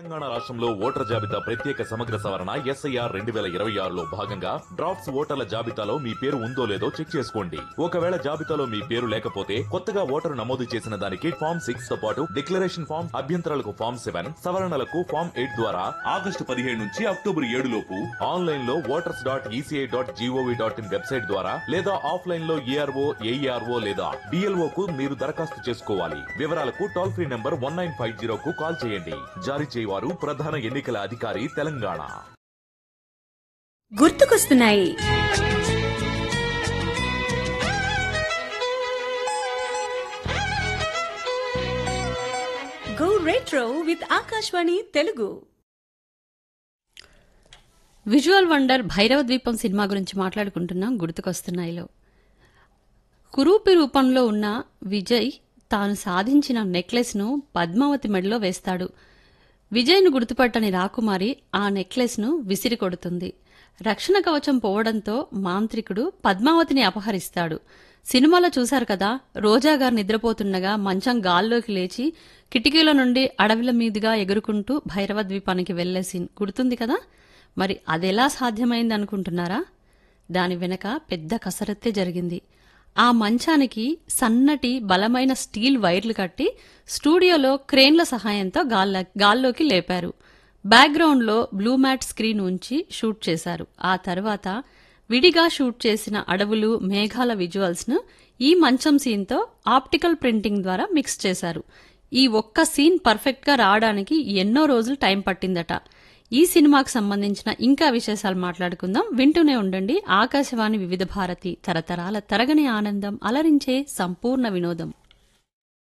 తెలంగాణ రాష్ట్రంలో ఓటర్ జాబితా ప్రత్యేక సమగ్ర సవరణ ఎస్ఐఆర్ రెండు వేల ఇరవై ఆరులో భాగంగా డ్రాఫ్ట్స్ ఓటర్ల జాబితాలో మీ పేరు ఉందో లేదో చెక్ చేసుకోండి ఒకవేళ జాబితాలో మీ పేరు లేకపోతే కొత్తగా ఓటరు నమోదు చేసిన దానికి ఫామ్ సిక్స్ తో పాటు డిక్లరేషన్ ఫామ్ అభ్యంతరాలకు ఫామ్ సెవెన్ సవరణలకు ఫామ్ ఎయిట్ ద్వారా ఆగస్టు పదిహేడు నుంచి అక్టోబర్ ఏడు లోపు ఆన్లైన్ లో voters dot E C I dot G O V dot in website ద్వారా లేదా ఆఫ్లైన్ లో ఏఆర్ఓ ఏఈఆర్ఓ లేదా డిఎల్ఓ కు మీరు దరఖాస్తు చేసుకోవాలి వివరాలకు toll free number one nine five zero కు కాల్ చేయండి జారీ చేయవారు ప్రధాన ఎన్నికల అధికారి తెలంగాణ గుర్తుకొస్తున్నాయి go retro with Akashvani Telugu visual wonder Bhairava Dweepam cinema గురించి మాట్లాడుకుంటున్నాం గుర్తుకొస్తున్నాయిలో కురూపి రూపంలో ఉన్న విజయ్ తాను సాధించిన నెక్లెస్ను పద్మావతి మెడలో వేస్తాడు విజయ్ను గుర్తుపట్టని రాకుమారి ఆ నెక్లెస్ను విసిరి కొడుతుంది రక్షణ కవచం పోవడంతో మాంత్రికుడు పద్మావతిని అపహరిస్తాడు సినిమాలో చూశారు కదా రోజా గారు నిద్రపోతుండగా మంచం గాల్లోకి లేచి కిటికీల నుండి అడవిల మీదుగా ఎగురుకుంటూ భైరవ ద్వీపానికి వెళ్లే సీన్ గుర్తుంది కదా మరి అదెలా సాధ్యమైంది అనుకుంటున్నారా దాని వెనక పెద్ద కసరత్తే జరిగింది ఆ మంచానికి సన్నటి బలమైన స్టీల్ వైర్లు కట్టి స్టూడియోలో క్రేన్ల సహాయంతో గాల్ల గాల్లోకి లేపారు బ్యాక్గ్రౌండ్లో బ్లూ మ్యాట్ స్క్రీన్ ఉంచి షూట్ చేశారు ఆ తర్వాత విడిగా షూట్ చేసిన అడవులు మేఘాల విజువల్స్ను ఈ మంచం సీన్తో ఆప్టికల్ ప్రింటింగ్ ద్వారా మిక్స్ చేశారు ఈ ఒక్క సీన్ పర్ఫెక్ట్గా రావడానికి ఎన్నో రోజులు టైం పట్టిందట ఈ సినిమాకు సంబంధించిన ఇంకా విశేషాలు మాట్లాడుకుందాం వింటూనే ఉండండి ఆకాశవాణి వివిధ భారతి తరతరాల తరగని ఆనందం అలరించే సంపూర్ణ వినోదం